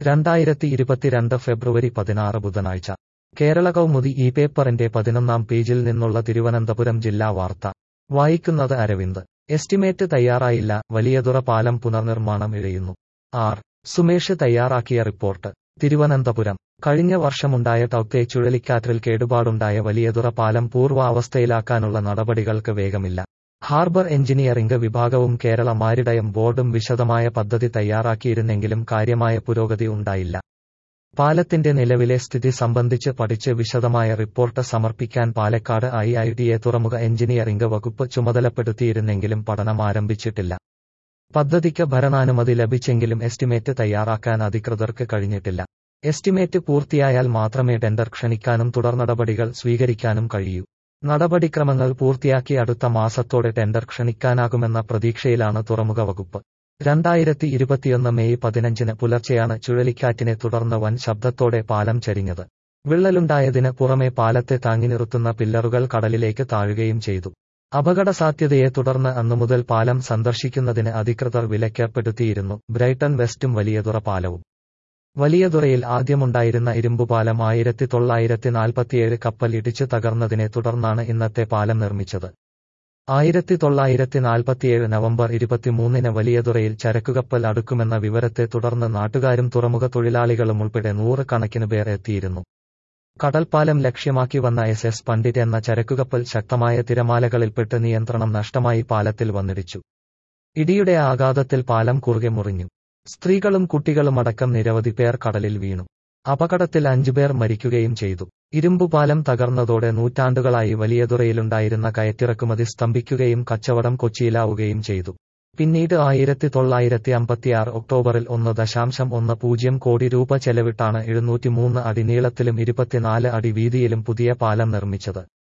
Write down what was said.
രണ്ടായിരത്തി ഇരുപത്തിരണ്ട് ഫെബ്രുവരി പതിനാറ് ബുധനാഴ്ച കേരള കൗമുദി ഈ പേപ്പറിന്റെ പതിനൊന്നാം പേജിൽ നിന്നുള്ള തിരുവനന്തപുരം ജില്ലാ വാർത്ത വായിക്കുന്നത് അരവിന്ദ് എസ്റ്റിമേറ്റ് തയ്യാറായില്ല വലിയതുറ പാലം പുനർനിർമ്മാണം ഇഴയുന്നു ആർ സുമേഷ് തയ്യാറാക്കിയ റിപ്പോർട്ട് തിരുവനന്തപുരം കഴിഞ്ഞ വർഷമുണ്ടായ ടൌത്തെ ചുഴലിക്കാറ്റിൽ കേടുപാടുണ്ടായ വലിയതുറ പാലം പൂർവ്വാവസ്ഥയിലാക്കാനുള്ള നടപടികൾക്ക് വേഗമില്ല ഹാർബർ എഞ്ചിനീയറിംഗ് വിഭാഗവും കേരള മാരിടയം ബോർഡും വിശദമായ പദ്ധതി തയ്യാറാക്കിയിരുന്നെങ്കിലും കാര്യമായ പുരോഗതി ഉണ്ടായില്ല പാലത്തിന്റെ നിലവിലെ സ്ഥിതി സംബന്ധിച്ച് പഠിച്ച് വിശദമായ റിപ്പോർട്ട് സമർപ്പിക്കാൻ പാലക്കാട് ഐ ഐ ടിയെ തുറമുഖ എഞ്ചിനീയറിംഗ് വകുപ്പ് ചുമതലപ്പെടുത്തിയിരുന്നെങ്കിലും പഠനം ആരംഭിച്ചിട്ടില്ല പദ്ധതിക്ക് ഭരണാനുമതി ലഭിച്ചെങ്കിലും എസ്റ്റിമേറ്റ് തയ്യാറാക്കാൻ അധികൃതർക്ക് കഴിഞ്ഞിട്ടില്ല എസ്റ്റിമേറ്റ് പൂർത്തിയായാൽ മാത്രമേ ടെൻഡർ ക്ഷണിക്കാനും തുടർനടപടികൾ സ്വീകരിക്കാനും കഴിയൂ നടപടിക്രമങ്ങൾ പൂർത്തിയാക്കി അടുത്ത മാസത്തോടെ ടെൻഡർ ക്ഷണിക്കാനാകുമെന്ന പ്രതീക്ഷയിലാണ് തുറമുഖ വകുപ്പ് രണ്ടായിരത്തി ഇരുപത്തിയൊന്ന് മെയ് പതിനഞ്ചിന് പുലർച്ചെയാണ് ചുഴലിക്കാറ്റിനെ തുടർന്ന് വൻ ശബ്ദത്തോടെ പാലം ചരിഞ്ഞത് വിള്ളലുണ്ടായതിന് പുറമെ പാലത്തെ താങ്ങി നിർത്തുന്ന പില്ലറുകൾ കടലിലേക്ക് താഴുകയും ചെയ്തു അപകട സാധ്യതയെ തുടർന്ന് അന്നുമുതൽ പാലം സന്ദർശിക്കുന്നതിന് അധികൃതർ വിലക്കേർപ്പെടുത്തിയിരുന്നു ബ്രൈറ്റൺ വെസ്റ്റും വലിയതുറ പാലവും വലിയതുറയിൽ ആദ്യമുണ്ടായിരുന്ന ഇരുമ്പുപാലം ആയിരത്തി തൊള്ളായിരത്തി നാൽപ്പത്തിയേഴ് കപ്പൽ ഇടിച്ചു തകർന്നതിനെ തുടർന്നാണ് ഇന്നത്തെ പാലം നിർമ്മിച്ചത് ആയിരത്തി തൊള്ളായിരത്തി നാൽപ്പത്തിയേഴ് നവംബർ ഇരുപത്തിമൂന്നിന് വലിയതുറയിൽ ചരക്കുകപ്പൽ അടുക്കുമെന്ന വിവരത്തെ തുടർന്ന് നാട്ടുകാരും തുറമുഖ തൊഴിലാളികളും ഉൾപ്പെടെ നൂറുകണക്കിന് പേർ എത്തിയിരുന്നു കടൽപ്പാലം ലക്ഷ്യമാക്കി വന്ന എസ് എസ് പണ്ഡിറ്റ് എന്ന ചരക്കുകപ്പൽ ശക്തമായ തിരമാലകളിൽപ്പെട്ട് നിയന്ത്രണം നഷ്ടമായി പാലത്തിൽ വന്നിടിച്ചു ഇടിയുടെ ആഘാതത്തിൽ പാലം കുറുകെ മുറിഞ്ഞു സ്ത്രീകളും കുട്ടികളുമടക്കം നിരവധി പേർ കടലിൽ വീണു അപകടത്തിൽ അഞ്ചുപേർ മരിക്കുകയും ചെയ്തു ഇരുമ്പുപാലം തകർന്നതോടെ നൂറ്റാണ്ടുകളായി വലിയതുറയിലുണ്ടായിരുന്ന കയറ്റിറക്കുമതി സ്തംഭിക്കുകയും കച്ചവടം കൊച്ചിയിലാവുകയും ചെയ്തു പിന്നീട് ആയിരത്തി തൊള്ളായിരത്തി അമ്പത്തിയാറ് ഒക്ടോബറിൽ ഒന്ന് ദശാംശം ഒന്ന് പൂജ്യം കോടി രൂപ ചെലവിട്ടാണ് എഴുന്നൂറ്റിമൂന്ന് അടി നീളത്തിലും ഇരുപത്തിനാല് അടി വീതിയിലും പുതിയ പാലം നിർമ്മിച്ചത്